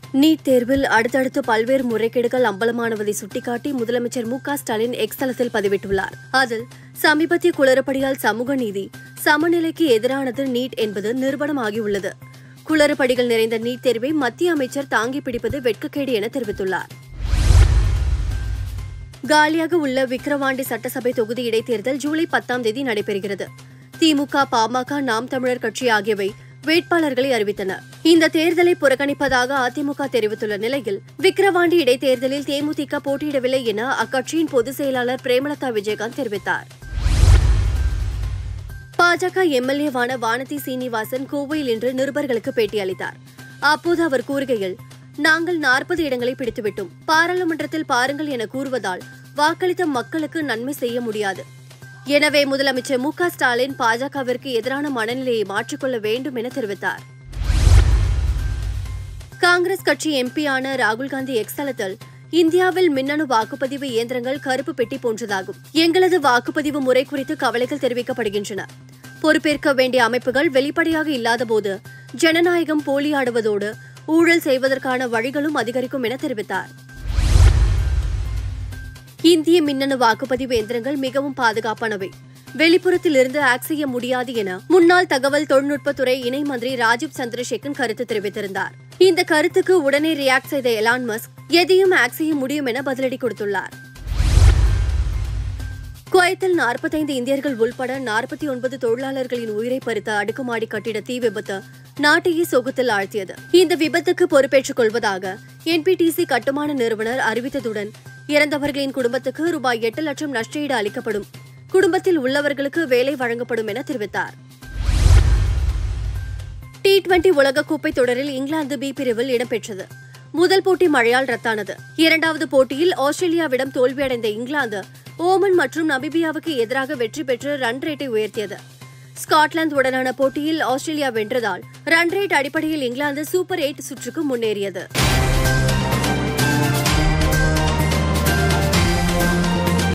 NEET தேர்வில் அடுத்தடுத்து பல்வேறு முறைகேடுகள் அம்பலமானதை சுட்டிக்காட்டி முதலமைச்சர் மு க ஸ்டாலின் எக்ஸ் தளத்தில் பதிவிட்டுள்ளார் அதில் சமீபத்திய குளறுபடியால் சமூக நீதி சமநிலைக்கு எதிரானது நீட் என்பது நிரூபணமாகியுள்ளது குளறுபடிகள் நிறைந்த நீட் தேர்வை மத்திய அமைச்சர் தாங்கி பிடிப்பது வெட்கக்கேடு என தெரிவித்துள்ளார் காலியாக உள்ள விக்கிரவாண்டி சட்டசபை தொகுதி இடைத்தேர்தல் ஜூலை பத்தாம் தேதி நடைபெறுகிறது திமுக பாமக நாம் தமிழர் கட்சி ஆகியவை வேட்பாளர்களை அறிவித்தன இந்த தேர்தலை புறக்கணிப்பதாக அதிமுக தெரிவித்துள்ள நிலையில் விக்கிரவாண்டி இடைத்தேர்தலில் தேமுதிக போட்டியிடவில்லை என அக்கட்சியின் பொதுச் செயலாளர் பிரேமலதா விஜயகாந்த் தெரிவித்தார் பாஜக எம்எல்ஏவான வானதி சீனிவாசன் கோவையில் இன்று நிருபர்களுக்கு பேட்டியளித்தார் அப்போது அவர் கூறுகையில் நாங்கள் நாற்பது இடங்களை பிடித்துவிட்டோம் பாராளுமன்றத்தில் பாருங்கள் என கூறுவதால் வாக்களித்த மக்களுக்கு நன்மை செய்ய முடியாது எனவே முதலமைச்சர் மு க ஸ்டாலின் பாஜகவிற்கு எதிரான மனநிலையை மாற்றிக்கொள்ள வேண்டும் என தெரிவித்தார் காங்கிரஸ் கட்சி எம்பியான ராகுல் காந்தி எக்ஸ் தளத்தில் இந்தியாவில் மின்னணு வாக்குப்பதிவு இயந்திரங்கள் கருப்பு பெட்டி போன்றதாகும் எங்களது வாக்குப்பதிவு முறை குறித்து கவலைகள் தெரிவிக்கப்படுகின்றன பொறுப்பேற்க வேண்டிய அமைப்புகள் வெளிப்படையாக இல்லாதபோது ஜனநாயகம் போலியாடுவதோடு ஊழல் செய்வதற்கான வழிகளும் அதிகரிக்கும் என தெரிவித்தார் இந்திய மின்னணு வாக்குப்பதிவு எந்திரங்கள் மிகவும் பாதுகாப்பானவை வெளிப்புறத்தில் இருந்து ஆக்ட் செய்ய முடியாது என முன்னாள் தகவல் தொழில்நுட்பத்துறை இணை மந்திரி ராஜீவ் சந்திரசேகர் கருத்து தெரிவித்திருந்தார் இந்த கருத்துக்கு உடனே ரியாக்ட் செய்த எலான் மஸ்க் எதையும் ஆக்ட் செய்ய முடியும் என பதிலடி கொடுத்துள்ளார் குவைத்தில் நாற்பத்தைந்து இந்தியர்கள் உள்பட நாற்பத்தி ஒன்பது தொழிலாளர்களின் உயிரை பறித்த அடுக்குமாடி கட்டிட தீ விபத்து நாட்டையே சோகத்தில் ஆழ்த்தியது இந்த விபத்துக்கு பொறுப்பேற்றுக் கொள்வதாக என்பிடிசி கட்டுமான நிறுவனர் அறிவித்ததுடன் இறந்தவர்களின் குடும்பத்துக்கு ரூபாய் எட்டு லட்சம் நஷ்டஈடு அளிக்கப்படும் குடும்பத்தில் உள்ளவர்களுக்கு வேலை வழங்கப்படும் என தெரிவித்தார் டி டுவெண்டி உலகக்கோப்பை தொடரில் இங்கிலாந்து பி பிரிவில் இடம்பெற்றது முதல் போட்டி மழையால் ரத்தானது இரண்டாவது போட்டியில் ஆஸ்திரேலியாவிடம் தோல்வியடைந்த இங்கிலாந்து ஓமன் மற்றும் நபிபியாவுக்கு எதிராக வெற்றி பெற்று ரன் ரேட்டை உயர்த்தியது ஸ்காட்லாந்து உடனான போட்டியில் ஆஸ்திரேலியா வென்றதால் ரன் ரேட் அடிப்படையில் இங்கிலாந்து சூப்பர் எயிட் சுற்றுக்கு முன்னேறியது